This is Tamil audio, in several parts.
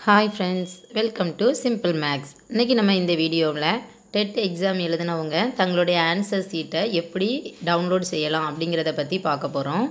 Hi friends welcome to simple makes இன்றைக்கி நம்ம இந்த வீடியோவில் டெட் எக்ஸாம் எழுதினவங்க தங்களுடைய ஆன்சர் சீட்டை எப்படி டவுன்லோட் செய்யலாம் அப்படிங்கிறத பற்றி பார்க்க போகிறோம்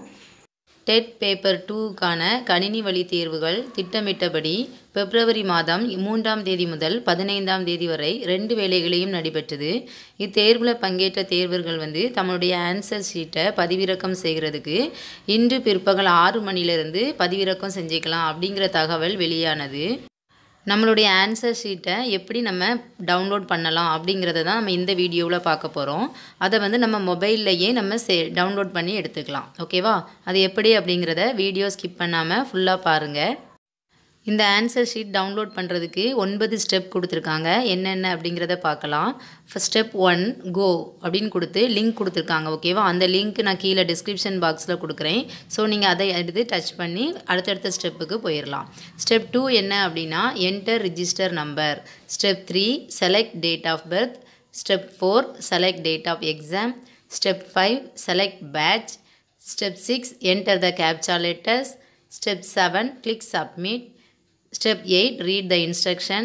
டெட் பேப்பர் டூக்கான கணினி வழி தேர்வுகள் திட்டமிட்டபடி பிப்ரவரி மாதம் மூன்றாம் தேதி முதல் பதினைந்தாம் தேதி வரை ரெண்டு வேலைகளையும் நடைபெற்றது இத்தேர்வில் பங்கேற்ற தேர்வர்கள் வந்து தம்முடைய ஆன்சர் ஷீட்டை பதிவிறக்கம் செய்கிறதுக்கு இன்று பிற்பகல் ஆறு மணிலேருந்து பதிவிறக்கம் செஞ்சுக்கலாம் அப்படிங்கிற தகவல் வெளியானது நம்மளுடைய ஆன்சர் ஷீட்டை எப்படி நம்ம டவுன்லோட் பண்ணலாம் அப்படிங்கிறத தான் நம்ம இந்த வீடியோவில் பார்க்க போகிறோம் அதை வந்து நம்ம மொபைல்லையே நம்ம சே டவுன்லோட் பண்ணி எடுத்துக்கலாம் ஓகேவா அது எப்படி அப்படிங்கிறத வீடியோ ஸ்கிப் பண்ணாமல் ஃபுல்லாக பாருங்கள் இந்த ஆன்சர் ஷீட் டவுன்லோட் பண்ணுறதுக்கு ஒன்பது ஸ்டெப் கொடுத்துருக்காங்க என்னென்ன அப்படிங்கிறத பார்க்கலாம் ஃபஸ்ட் ஸ்டெப் ஒன் கோ அப்படின்னு கொடுத்து லிங்க் கொடுத்துருக்காங்க ஓகேவா அந்த லிங்க் நான் கீழே டிஸ்கிரிப்ஷன் பாக்ஸில் கொடுக்குறேன் ஸோ நீங்கள் அதை எடுத்து டச் பண்ணி அடுத்தடுத்த ஸ்டெப்புக்கு போயிடலாம் ஸ்டெப் டூ என்ன அப்படின்னா enter register number step three select date of birth step four select date of exam step five select batch step six enter the captcha letters step seven click submit Step 8 Read the instruction.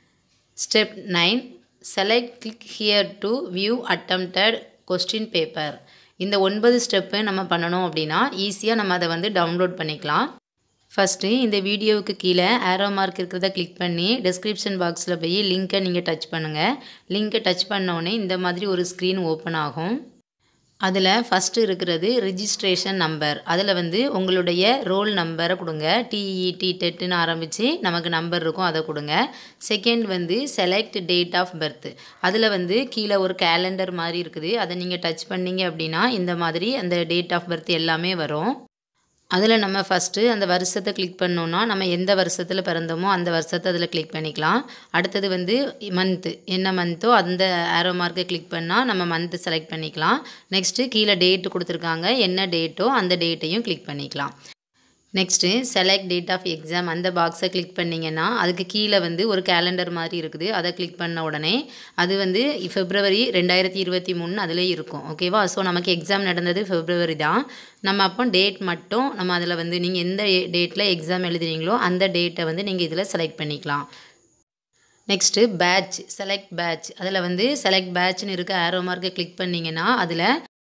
Step 9 Select click here to view attempted question paper. இந்த ஒன்பது ஸ்டெப்பு நம்ம பண்ணணும் அப்படின்னா ஈஸியாக நம்ம அதை வந்து டவுன்லோட் பண்ணிக்கலாம் ஃபஸ்ட்டு இந்த வீடியோவுக்கு கீழே ஆரோ மார்க் இருக்கிறத கிளிக் பண்ணி டிஸ்கிரிப்ஷன் பாக்ஸில் போய் லிங்க்கை நீங்கள் டச் பண்ணுங்கள் லிங்க்கை டச் பண்ணோடனே இந்த மாதிரி ஒரு ஸ்க்ரீன் ஓப்பன் ஆகும் அதில் ஃபஸ்ட்டு இருக்கிறது ரிஜிஸ்ட்ரேஷன் நம்பர் அதில் வந்து உங்களுடைய ரோல் நம்பரை கொடுங்க டிஇடி டெட்டுன்னு ஆரம்பித்து நமக்கு நம்பர் இருக்கும் அதை கொடுங்க செகண்ட் வந்து செலக்ட் டேட் ஆஃப் பர்த் அதில் வந்து கீழே ஒரு கேலண்டர் மாதிரி இருக்குது அதை நீங்கள் டச் பண்ணிங்க அப்படின்னா இந்த மாதிரி அந்த டேட் ஆஃப் பர்த் எல்லாமே வரும் அதில் நம்ம ஃபஸ்ட்டு அந்த வருஷத்தை கிளிக் பண்ணோன்னா நம்ம எந்த வருஷத்தில் பிறந்தோமோ அந்த வருஷத்தை அதில் கிளிக் பண்ணிக்கலாம் அடுத்தது வந்து மந்த்து என்ன மந்த்தோ அந்த ஆரோ மார்க்கை கிளிக் பண்ணால் நம்ம மந்த்து செலக்ட் பண்ணிக்கலாம் நெக்ஸ்ட்டு கீழே டேட்டு கொடுத்துருக்காங்க என்ன டேட்டோ அந்த டேட்டையும் கிளிக் பண்ணிக்கலாம் next select date of exam அந்த பாக்ஸை கிளிக் பண்ணிங்கன்னா அதுக்கு கீழே வந்து ஒரு கேலண்டர் மாதிரி இருக்குது அதை கிளிக் பண்ண உடனே அது வந்து பிப்ரவரி ரெண்டாயிரத்தி இருபத்தி மூணு அதில் இருக்கும் ஓகேவா ஸோ நமக்கு எக்ஸாம் நடந்தது பிப்ரவரி தான் நம்ம அப்போ டேட் மட்டும் நம்ம அதில் வந்து நீங்கள் எந்த டேட்டில் எக்ஸாம் எழுதுறீங்களோ அந்த டேட்டை வந்து நீங்கள் இதில் செலக்ட் பண்ணிக்கலாம் நெக்ஸ்ட்டு பேட்ச் செலக்ட் பேட்ச் அதில் வந்து செலக்ட் பேட்ச்னு இருக்க ஆரோ மார்க்கை கிளிக் பண்ணிங்கன்னா அதில்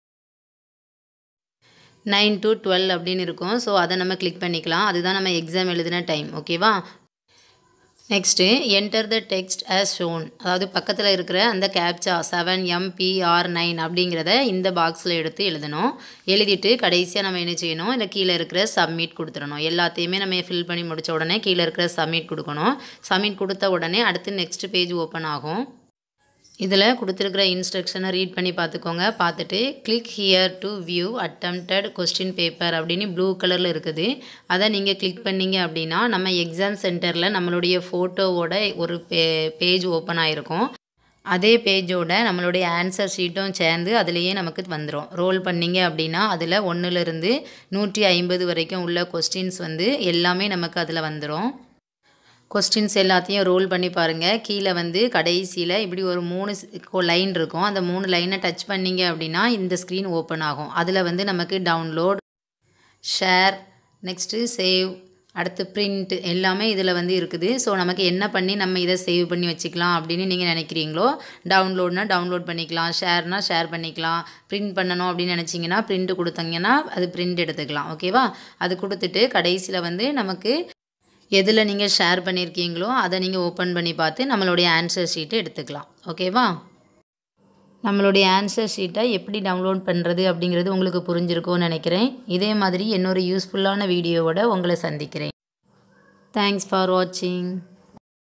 நைன் டு டுவெல் அப்படின்னு இருக்கும் ஸோ அதை நம்ம கிளிக் பண்ணிக்கலாம் அதுதான் நம்ம எக்ஸாம் எழுதின டைம் ஓகேவா next enter the text as shown அதாவது பக்கத்தில் இருக்கிற அந்த கேப்சா செவன் எம்பிஆர் நைன் அப்படிங்கிறத இந்த பாக்ஸில் எடுத்து எழுதணும் எழுதிட்டு கடைசியாக நம்ம என்ன செய்யணும் இல்லை கீழே இருக்கிற சப்மிட் கொடுத்துடணும் எல்லாத்தையுமே நம்ம ஃபில் பண்ணி முடித்த உடனே கீழே இருக்கிற சப்மிட் கொடுக்கணும் சப்மிட் கொடுத்த உடனே அடுத்து நெக்ஸ்ட் பேஜ் ஓப்பன் ஆகும் இதில் கொடுத்துருக்குற இன்ஸ்ட்ரக்ஷனை ரீட் பண்ணி பார்த்துக்கோங்க பார்த்துட்டு click here to view attempted question paper அப்படின்னு ப்ளூ கலரில் இருக்குது அதை நீங்கள் கிளிக் பண்ணிங்க அப்படின்னா நம்ம எக்ஸாம் சென்டரில் நம்மளுடைய ஃபோட்டோவோட ஒரு பே பேஜ் ஓப்பன் ஆகிருக்கும் அதே பேஜோட நம்மளுடைய ஆன்சர் ஷீட்டும் சேர்ந்து அதுலேயே நமக்கு வந்துடும் ரோல் பண்ணிங்க அப்படின்னா அதில் ஒன்றுலேருந்து நூற்றி ஐம்பது வரைக்கும் உள்ள கொஸ்டின்ஸ் வந்து எல்லாமே நமக்கு அதில் வந்துடும் கொஸ்டின்ஸ் எல்லாத்தையும் ரோல் பண்ணி பாருங்கள் கீழே வந்து கடைசியில் இப்படி ஒரு மூணு லைன் இருக்கும் அந்த மூணு லைனை டச் பண்ணிங்க அப்படின்னா இந்த ஸ்க்ரீன் ஓப்பன் ஆகும் அதில் வந்து நமக்கு டவுன்லோட் ஷேர் நெக்ஸ்ட்டு சேவ் அடுத்து பிரிண்ட் எல்லாமே இதில் வந்து இருக்குது ஸோ நமக்கு என்ன பண்ணி நம்ம இதை சேவ் பண்ணி வச்சுக்கலாம் அப்படின்னு நீங்கள் நினைக்கிறீங்களோ டவுன்லோட்னா டவுன்லோட் பண்ணிக்கலாம் ஷேர்னா ஷேர் பண்ணிக்கலாம் பிரிண்ட் பண்ணணும் அப்படின்னு நினச்சிங்கன்னா பிரிண்ட் கொடுத்தீங்கன்னா அது பிரிண்ட் எடுத்துக்கலாம் ஓகேவா அது கொடுத்துட்டு கடைசியில் வந்து நமக்கு எதில் நீங்கள் ஷேர் பண்ணியிருக்கீங்களோ அதை நீங்கள் ஓப்பன் பண்ணி பார்த்து நம்மளுடைய ஆன்சர் ஷீட்டை எடுத்துக்கலாம் ஓகேவா நம்மளுடைய ஆன்சர் ஷீட்டை எப்படி டவுன்லோட் பண்ணுறது அப்படிங்கிறது உங்களுக்கு புரிஞ்சிருக்கும்னு நினைக்கிறேன் இதே மாதிரி இன்னொரு யூஸ்ஃபுல்லான வீடியோவோட உங்களை சந்திக்கிறேன் தேங்க்ஸ் ஃபார் வாட்சிங்